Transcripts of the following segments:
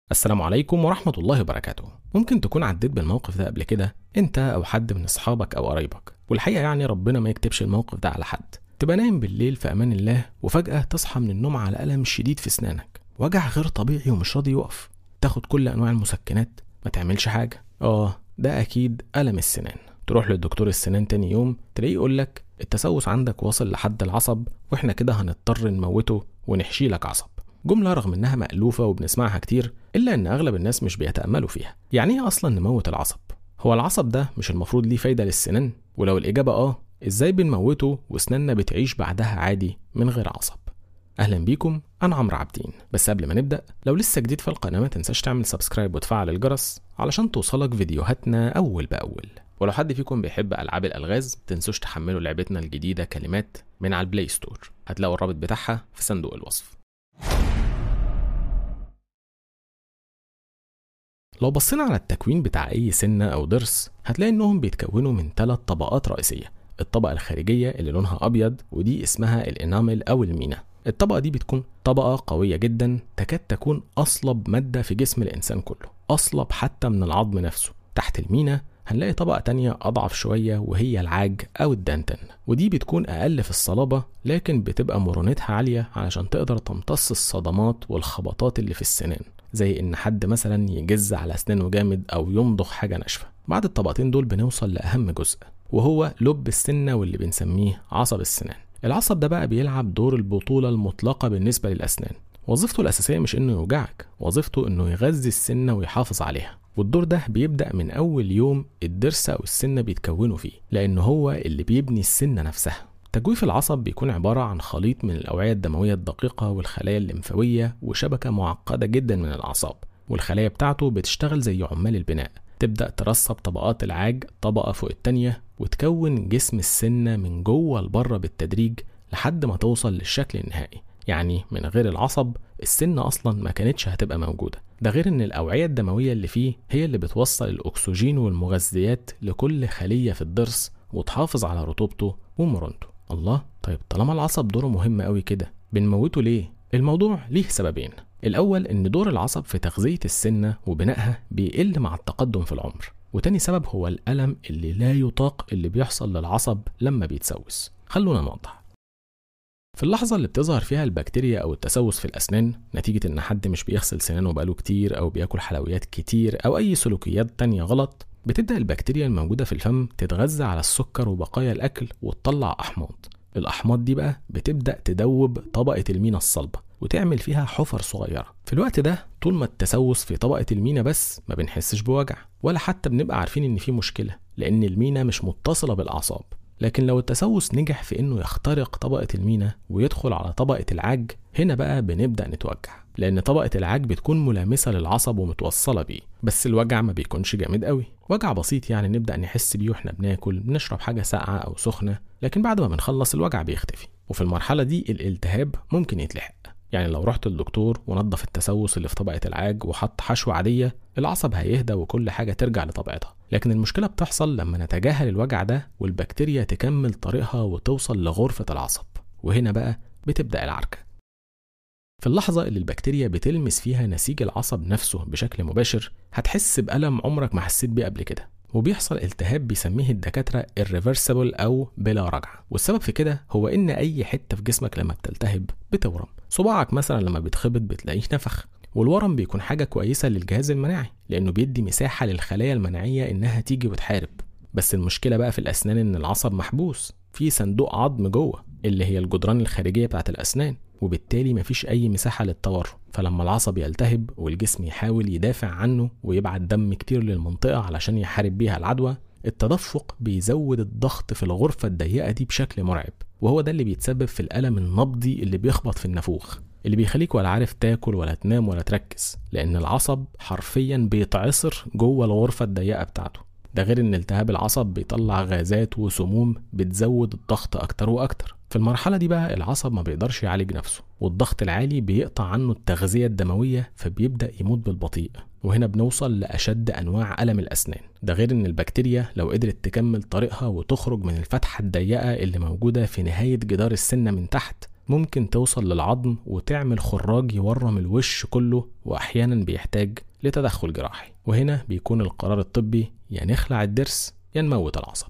السلام عليكم ورحمة الله وبركاته ممكن تكون عديت بالموقف ده قبل كده انت او حد من اصحابك او قرايبك والحقيقة يعني ربنا ما يكتبش الموقف ده على حد تبقى نايم بالليل في امان الله وفجأة تصحى من النوم على ألم شديد في اسنانك وجع غير طبيعي ومش راضي يقف تاخد كل انواع المسكنات ما تعملش حاجة اه ده اكيد ألم السنان تروح للدكتور السنان تاني يوم تلاقيه يقولك التسوس عندك واصل لحد العصب واحنا كده هنضطر نموته ونحشي لك عصب جملة رغم إنها مألوفة وبنسمعها كتير إلا إن أغلب الناس مش بيتأملوا فيها يعني إيه أصلا نموت العصب؟ هو العصب ده مش المفروض ليه فايدة للسنان؟ ولو الإجابة آه إزاي بنموته وسناننا بتعيش بعدها عادي من غير عصب؟ أهلا بيكم أنا عمرو عابدين بس قبل ما نبدأ لو لسه جديد في القناة ما تنساش تعمل سبسكرايب وتفعل الجرس علشان توصلك فيديوهاتنا أول بأول ولو حد فيكم بيحب ألعاب الألغاز تنسوش تحملوا لعبتنا الجديدة كلمات من على البلاي ستور هتلاقوا الرابط بتاعها في صندوق الوصف لو بصينا على التكوين بتاع أي سنة أو ضرس هتلاقي إنهم بيتكونوا من ثلاث طبقات رئيسية الطبقة الخارجية اللي لونها أبيض ودي اسمها الإنامل أو المينا الطبقة دي بتكون طبقة قوية جدا تكاد تكون أصلب مادة في جسم الإنسان كله أصلب حتى من العظم نفسه تحت المينا هنلاقي طبقة تانية أضعف شوية وهي العاج أو الدانتن ودي بتكون أقل في الصلابة لكن بتبقى مرونتها عالية علشان تقدر تمتص الصدمات والخبطات اللي في السنان زي إن حد مثلا يجز على أسنانه جامد أو يمضغ حاجة ناشفة بعد الطبقتين دول بنوصل لأهم جزء وهو لب السنة واللي بنسميه عصب السنان العصب ده بقى بيلعب دور البطولة المطلقة بالنسبة للأسنان وظيفته الأساسية مش إنه يوجعك وظيفته إنه يغذي السنة ويحافظ عليها والدور ده بيبدأ من أول يوم الضرس أو السنة بيتكونوا فيه لأن هو اللي بيبني السنة نفسها تجويف العصب بيكون عبارة عن خليط من الأوعية الدموية الدقيقة والخلايا الليمفاوية وشبكة معقدة جدا من الأعصاب والخلايا بتاعته بتشتغل زي عمال البناء تبدأ ترسب طبقات العاج طبقة فوق التانية وتكون جسم السنة من جوه لبره بالتدريج لحد ما توصل للشكل النهائي يعني من غير العصب السنة أصلا ما كانتش هتبقى موجودة ده غير إن الأوعية الدموية اللي فيه هي اللي بتوصل الأكسجين والمغذيات لكل خلية في الضرس وتحافظ على رطوبته ومرونته الله طيب طالما العصب دوره مهم قوي كده بنموته ليه؟ الموضوع ليه سببين الأول إن دور العصب في تغذية السنة وبنائها بيقل مع التقدم في العمر وتاني سبب هو الألم اللي لا يطاق اللي بيحصل للعصب لما بيتسوس خلونا نوضح في اللحظة اللي بتظهر فيها البكتيريا أو التسوس في الأسنان نتيجة إن حد مش بيغسل سنانه بقاله كتير أو بياكل حلويات كتير أو أي سلوكيات تانية غلط بتبدأ البكتيريا الموجودة في الفم تتغذى على السكر وبقايا الأكل وتطلع أحماض الأحماض دي بقى بتبدأ تدوب طبقة المينا الصلبة وتعمل فيها حفر صغيرة في الوقت ده طول ما التسوس في طبقة المينا بس ما بنحسش بوجع ولا حتى بنبقى عارفين إن في مشكلة لأن المينا مش متصلة بالأعصاب لكن لو التسوس نجح في انه يخترق طبقة المينا ويدخل على طبقة العاج هنا بقى بنبدأ نتوجع لأن طبقة العاج بتكون ملامسة للعصب ومتوصلة بيه بس الوجع ما بيكونش جامد قوي وجع بسيط يعني نبدأ نحس بيه واحنا بناكل بنشرب حاجة ساقعة أو سخنة لكن بعد ما بنخلص الوجع بيختفي وفي المرحلة دي الالتهاب ممكن يتلحق يعني لو رحت للدكتور ونظف التسوس اللي في طبقة العاج وحط حشوة عادية العصب هيهدى وكل حاجة ترجع لطبيعتها لكن المشكلة بتحصل لما نتجاهل الوجع ده والبكتيريا تكمل طريقها وتوصل لغرفة العصب وهنا بقى بتبدأ العركة في اللحظة اللي البكتيريا بتلمس فيها نسيج العصب نفسه بشكل مباشر هتحس بألم عمرك ما حسيت بيه قبل كده وبيحصل التهاب بيسميه الدكاترة irreversible أو بلا رجعة والسبب في كده هو إن أي حتة في جسمك لما بتلتهب بتورم صباعك مثلا لما بيتخبط بتلاقيه نفخ والورم بيكون حاجة كويسة للجهاز المناعي لأنه بيدي مساحة للخلايا المناعية إنها تيجي وتحارب بس المشكلة بقى في الأسنان إن العصب محبوس في صندوق عظم جوه اللي هي الجدران الخارجية بتاعت الأسنان وبالتالي مفيش أي مساحة للتورم فلما العصب يلتهب والجسم يحاول يدافع عنه ويبعت دم كتير للمنطقة علشان يحارب بيها العدوى التدفق بيزود الضغط في الغرفة الضيقة دي بشكل مرعب وهو ده اللي بيتسبب في الألم النبضي اللي بيخبط في النافوخ اللي بيخليك ولا عارف تاكل ولا تنام ولا تركز لأن العصب حرفيا بيتعصر جوه الغرفة الضيقة بتاعته ده غير ان التهاب العصب بيطلع غازات وسموم بتزود الضغط اكتر واكتر في المرحلة دي بقى العصب ما بيقدرش يعالج نفسه والضغط العالي بيقطع عنه التغذية الدموية فبيبدأ يموت بالبطيء وهنا بنوصل لأشد أنواع ألم الأسنان ده غير إن البكتيريا لو قدرت تكمل طريقها وتخرج من الفتحة الضيقة اللي موجودة في نهاية جدار السنة من تحت ممكن توصل للعظم وتعمل خراج يورم الوش كله وأحيانا بيحتاج لتدخل جراحي وهنا بيكون القرار الطبي يا نخلع الضرس يا نموت العصب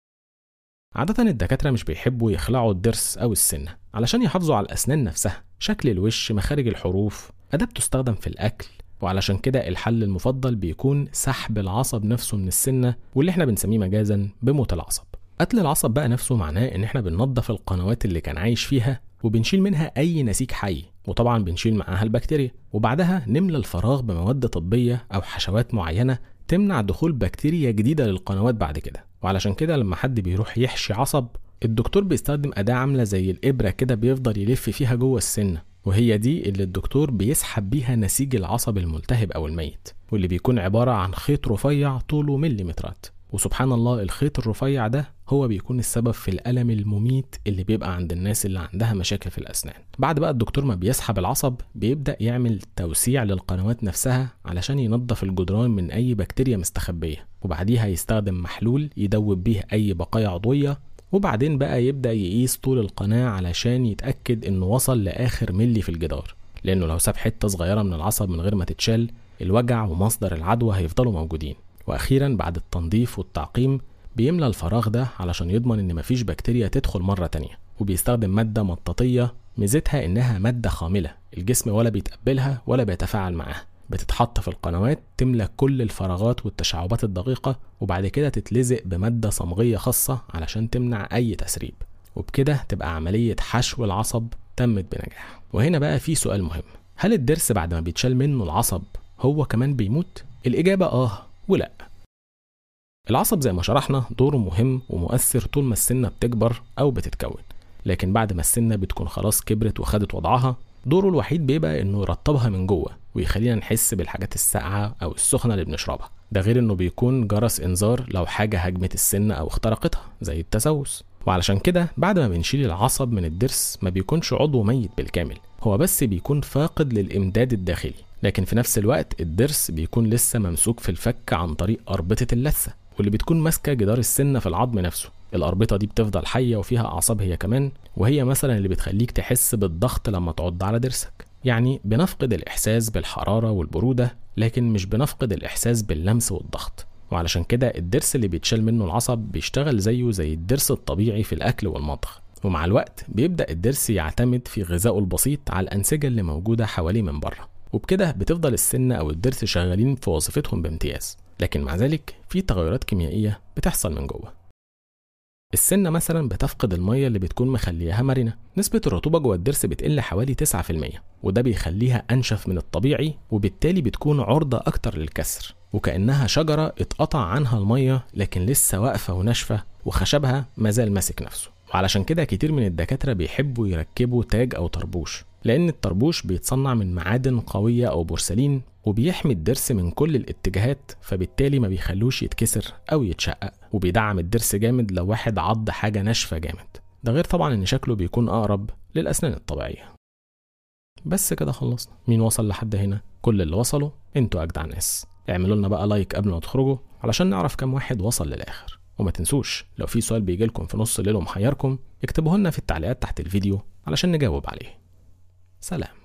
عادة الدكاترة مش بيحبوا يخلعوا الضرس أو السنة علشان يحافظوا على الأسنان نفسها شكل الوش مخارج الحروف أداة بتستخدم في الأكل وعلشان كده الحل المفضل بيكون سحب العصب نفسه من السنة واللي احنا بنسميه مجازا بموت العصب قتل العصب بقى نفسه معناه ان احنا بننظف القنوات اللي كان عايش فيها وبنشيل منها اي نسيج حي وطبعا بنشيل معاها البكتيريا وبعدها نملى الفراغ بمواد طبية او حشوات معينة تمنع دخول بكتيريا جديدة للقنوات بعد كده وعلشان كده لما حد بيروح يحشي عصب الدكتور بيستخدم أداة عاملة زي الإبرة كده بيفضل يلف فيها جوه السنة وهي دي اللي الدكتور بيسحب بيها نسيج العصب الملتهب أو الميت واللي بيكون عبارة عن خيط رفيع طوله مليمترات وسبحان الله الخيط الرفيع ده هو بيكون السبب في الألم المميت اللي بيبقى عند الناس اللي عندها مشاكل في الأسنان بعد بقى الدكتور ما بيسحب العصب بيبدأ يعمل توسيع للقنوات نفسها علشان ينظف الجدران من أي بكتيريا مستخبية وبعديها يستخدم محلول يدوب بيه أي بقايا عضوية وبعدين بقى يبدأ يقيس طول القناة علشان يتأكد إنه وصل لآخر ملي في الجدار لأنه لو ساب حتة صغيرة من العصب من غير ما تتشال الوجع ومصدر العدوى هيفضلوا موجودين وأخيرا بعد التنظيف والتعقيم بيملى الفراغ ده علشان يضمن إن مفيش بكتيريا تدخل مرة تانية وبيستخدم مادة مطاطية ميزتها إنها مادة خاملة الجسم ولا بيتقبلها ولا بيتفاعل معاها بتتحط في القنوات تملى كل الفراغات والتشعبات الدقيقة وبعد كده تتلزق بمادة صمغية خاصة علشان تمنع أي تسريب وبكده تبقى عملية حشو العصب تمت بنجاح وهنا بقى في سؤال مهم هل الضرس بعد ما بيتشال منه العصب هو كمان بيموت؟ الإجابة آه ولا العصب زي ما شرحنا دوره مهم ومؤثر طول ما السنة بتكبر أو بتتكون لكن بعد ما السنة بتكون خلاص كبرت وخدت وضعها دوره الوحيد بيبقى انه يرطبها من جوه ويخلينا نحس بالحاجات الساقعة أو السخنة اللي بنشربها ده غير انه بيكون جرس انذار لو حاجة هجمت السنة أو اخترقتها زي التسوس وعلشان كده بعد ما بنشيل العصب من الضرس ما بيكونش عضو ميت بالكامل هو بس بيكون فاقد للإمداد الداخلي لكن في نفس الوقت الضرس بيكون لسه ممسوك في الفك عن طريق أربطة اللثة واللي بتكون ماسكة جدار السنة في العظم نفسه الأربطة دي بتفضل حية وفيها أعصاب هي كمان وهي مثلا اللي بتخليك تحس بالضغط لما تعض على ضرسك يعني بنفقد الإحساس بالحرارة والبرودة لكن مش بنفقد الإحساس باللمس والضغط وعلشان كده الضرس اللي بيتشال منه العصب بيشتغل زيه زي الضرس الطبيعي في الأكل والمطبخ ومع الوقت بيبدأ الضرس يعتمد في غذائه البسيط على الأنسجة اللي موجودة حواليه من بره وبكده بتفضل السنة أو الضرس شغالين في وظيفتهم بامتياز لكن مع ذلك في تغيرات كيميائية بتحصل من جوه السنة مثلا بتفقد المية اللي بتكون مخليها مرنة نسبة الرطوبة جوه الضرس بتقل حوالي 9% وده بيخليها أنشف من الطبيعي وبالتالي بتكون عرضة أكتر للكسر وكأنها شجرة اتقطع عنها المية لكن لسه واقفة وناشفة وخشبها مازال ماسك نفسه وعلشان كده كتير من الدكاترة بيحبوا يركبوا تاج أو طربوش لأن الطربوش بيتصنع من معادن قوية أو بورسلين وبيحمي الضرس من كل الاتجاهات فبالتالي ما بيخلوش يتكسر أو يتشقق وبيدعم الضرس جامد لو واحد عض حاجة ناشفة جامد ده غير طبعا إن شكله بيكون أقرب للأسنان الطبيعية بس كده خلصنا مين وصل لحد هنا كل اللي وصلوا انتوا أجدع ناس اعملوا لنا بقى لايك قبل ما تخرجوا علشان نعرف كام واحد وصل للآخر وما تنسوش لو في سؤال بيجيلكم في نص الليل ومحيركم اكتبوه لنا في التعليقات تحت الفيديو علشان نجاوب عليه سلام